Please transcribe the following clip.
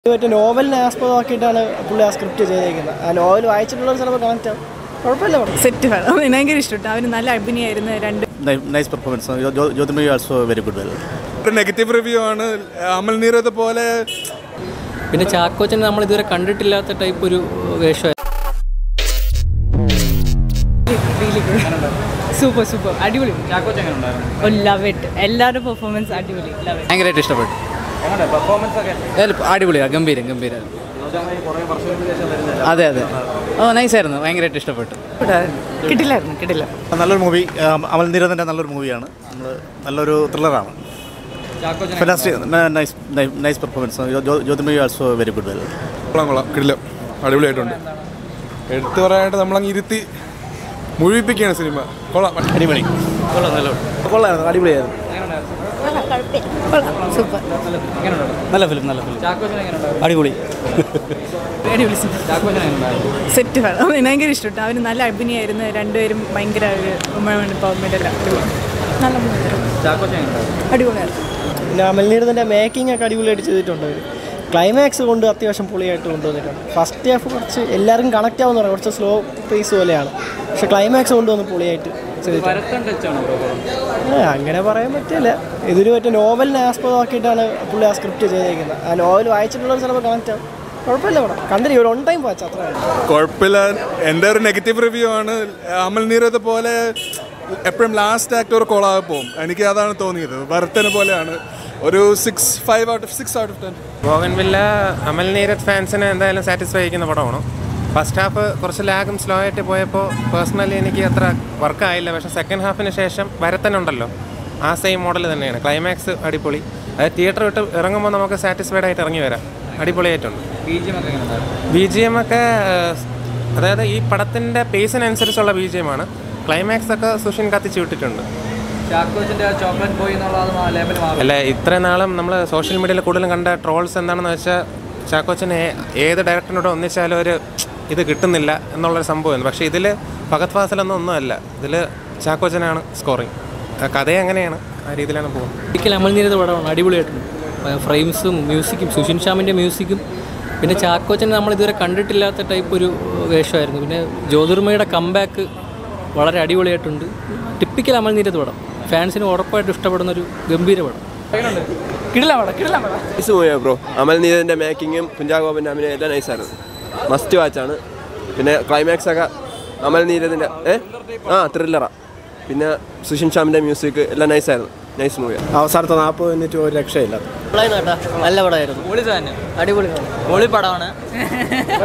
മറ്റേ നോവലിനെ ആസ്പദമാക്കിയിട്ടാണ് പുള്ളി ആ സ്ക്രിപ്റ്റ് ചെയ്തേക്കുന്നത് ആ നോവൽ വായിച്ചിട്ടുള്ളവർ ചിലപ്പോൾ കണക്റ്റ് ആവും കുഴപ്പമില്ല പടം സെറ്റ് വേണം ഭയങ്കര ഇഷ്ടപ്പെട്ടു അവന് നല്ല അഭിനയമായിരുന്നു രണ്ട് nice performance Jyothirmayi also very good well ഒരു നെഗറ്റീവ് റിവ്യൂ ആണ് അമൽ നീരത് പോലെ പിന്നെ ചാക്കോച്ചനെ നമ്മൾ ഇതുവരെ കണ്ടിട്ടില്ലാത്ത ടൈപ്പ് ഒരു വേഷമായിരുന്നു സൂപ്പർ സൂപ്പർ അടിപൊളി ലവ് ഇറ്റ് എല്ലാവരുടെ പെർഫോമൻസ് അടിപൊളി ലവ് ഇറ്റ് ഭയങ്കരമായിട്ട് ഇഷ്ടപ്പെട്ടു അടിപൊളിയാണ് ഗംഭീരം ഗംഭീരം അതെ അതെ ഓ നൈസായിരുന്നു ഭയങ്കരമായിട്ട് ഇഷ്ടപ്പെട്ടു കിട്ടില്ലായിരുന്നു കിട്ടില്ല നല്ലൊരു മൂവി അമൽ നീരദിൻ്റെ നല്ലൊരു മൂവിയാണ് നമ്മൾ നല്ലൊരു ത്രില്ലറാണ് ഫെലാസ്റ്റി nice nice performance Jyothirmayi also very good well കൊള്ളാം കൊള്ളാം കിടിലം അടിപൊളിയായിട്ടുണ്ട് എടുത്തു പറയാനായിട്ട് നമ്മളങ്ങ് ഇരുത്തി മുഴുവിപ്പിക്കുകയാണ് സിനിമ കൊള്ളാം അടിപൊളി കൊള്ളായിരുന്നു അടിപൊളിയായിരുന്നു സൂപ്പർ നല്ല ഫിലിം നല്ല ഫിലിം അടിപൊളി അടിപൊളി സെറ്റ് വേണം ഭയങ്കര ഇഷ്ടപ്പെട്ടു അവന് നല്ല അഭിനയമായിരുന്നു രണ്ടുപേരും ഭയങ്കര ഒരു വുമൺ എംപവർമെൻ്റ് എല്ലാം അടിപൊളി നല്ല movie. അടിപൊളിയായിരുന്നു പിന്നെ അമൽനീരതിൻ്റെ മേക്കിംഗ് ഒക്കെ അടിപൊളിയായിട്ട് ചെയ്തിട്ടുണ്ട് അവർ ക്ലൈമാക്സ് കൊണ്ട് അത്യാവശ്യം പൊളിയായിട്ട് കൊണ്ടുവന്നിട്ടുണ്ട് ഫസ്റ്റ് ഹാഫ് കുറച്ച് എല്ലാവർക്കും കണക്റ്റ് ആവുന്ന പറയാം കുറച്ച് സ്ലോ പേസ് പോലെയാണ് പക്ഷെ ക്ലൈമാക്സ് കൊണ്ടുവന്ന് പൊളിയായിട്ട് ചെയ്തിട്ടുണ്ട് ഏ, അങ്ങനെ പറയാൻ പറ്റില്ല ഇതൊരു മറ്റേ നോവലിനെ ആസ്പദമാക്കിയിട്ടാണ് പുള്ളി ആ സ്ക്രിപ്റ്റ് ചെയ്തേക്കുന്നത് ആ നോവൽ വായിച്ചിട്ടുള്ളവർ ചിലപ്പോൾ കണക്റ്റ് ആവും കുഴപ്പമില്ല പടം കണ്ടിരി ഒരു ഓൺ ടൈം വാച്ച് അത്ര കുഴപ്പമില്ല എൻ്റെ ഒരു നെഗറ്റീവ് റിവ്യൂ ആണ് അമൽ നീരത് പോലെ എപ്പോഴും ലാസ്റ്റ് ആക്ട് ഒരു കൊളാകെ പോകും എനിക്ക് അതാണ് തോന്നിയത് ഭരതനെ പോലെയാണ് ഒരു six five out of six out of ten Bougainvillea Amal Neerad ഫാൻസിനെ എന്തായാലും സാറ്റിസ്ഫൈ ചെയ്യുന്ന പടമാണ് ഫസ്റ്റ് ഹാഫ് കുറച്ച് ലാഗും സ്ലോ ആയിട്ട് പോയപ്പോൾ പേഴ്സണലി എനിക്ക് അത്ര വർക്കായില്ല പക്ഷേ സെക്കൻഡ് ഹാഫിന് ശേഷം ഭരതനുണ്ടല്ലോ ആ സെയിം മോഡൽ തന്നെയാണ് ക്ലൈമാക്സ് അടിപൊളി അത് തിയേറ്റർ വിട്ട് ഇറങ്ങുമ്പോൾ നമുക്ക് സാറ്റിസ്ഫൈഡ് ആയിട്ട് ഇറങ്ങി വരാം അടിപൊളിയായിട്ടുണ്ട് ബി ജി എം ഒക്കെ ഏഹ്, അതായത് ഈ പടത്തിൻ്റെ പേസിനനുസരിച്ചുള്ള ബി ജി എം ആണ് ക്ലൈമാക്സ് ഒക്കെ സുഷിൻ കത്തിച്ച് വിട്ടിട്ടുണ്ട് ചാക്കോച്ചന്റെ ചോക്ലേറ്റ് ബോയ് എന്നുള്ളത് ലേബൽ മാറും അല്ല ഇത്രയും നാളും നമ്മൾ സോഷ്യൽ മീഡിയയിൽ കൂടുതലും കണ്ട ട്രോൾസ് എന്താണെന്ന് വെച്ചാൽ ചാക്കോച്ചന് ഏ- ഏത് ഡയറക്ടറിനോട് ഒന്നിച്ചാലും ഒരു ഇത് കിട്ടുന്നില്ല എന്നുള്ളൊരു സംഭവമായിരുന്നു പക്ഷേ ഇതിൽ ഭഗത് ഫാസിലൊന്നും ഒന്നുമല്ല ഇതിൽ ചാക്കോച്ചനാണ് സ്കോറിങ് കഥ അങ്ങനെയാണ് ആ രീതിയിലാണ് പോകുന്നത് ഒരിക്കലും അമൽ നീരത് പടമാണ് അടിപൊളിയായിട്ടുണ്ട് ഫ്രെയിംസും മ്യൂസിക്കും സുഷിൻ ശ്യാമിൻ്റെ മ്യൂസിക്കും പിന്നെ ചാക്കോച്ചനെ നമ്മൾ ഇതുവരെ കണ്ടിട്ടില്ലാത്ത ടൈപ്പ് ഒരു വേഷമായിരുന്നു പിന്നെ ജ്യോതിർമയുടെ കംബാക്ക് വളരെ അടിപൊളിയായിട്ടുണ്ട് ടിപ്പിക്കൽ അമൽ നീരത് പടം ഫാൻസിന് ഉറപ്പായിട്ട് ഇഷ്ടപ്പെടുന്ന ഒരു ഗംഭീര പടം കിടില പടം കിടില പടം നൈസ് മൂവിയാ ബ്രോ അമൽ നീരൻ്റെ മേക്കിങ്ങും കുഞ്ചാഗോപൻ്റെ അഭിനയം എല്ലാം നൈസായിരുന്നു മസ്റ്റ് വാച്ചാണ് പിന്നെ ക്ലൈമാക്സ് ഒക്കെ അമൽ നീരദിൻ്റെ ഏ ആ ത്രില്ലറാ പിന്നെ സുഷിൻ ഷ്യാമിൻ്റെ മ്യൂസിക് എല്ലാം നൈസായിരുന്നു നൈസ് മൂവിയാണ് അവസാനത്തെ നാൽപ്പത് മിനിറ്റ് ഒരു രക്ഷയില്ല നല്ല പടമായിരുന്നു അടിപൊളി പൊളി പടമാണ്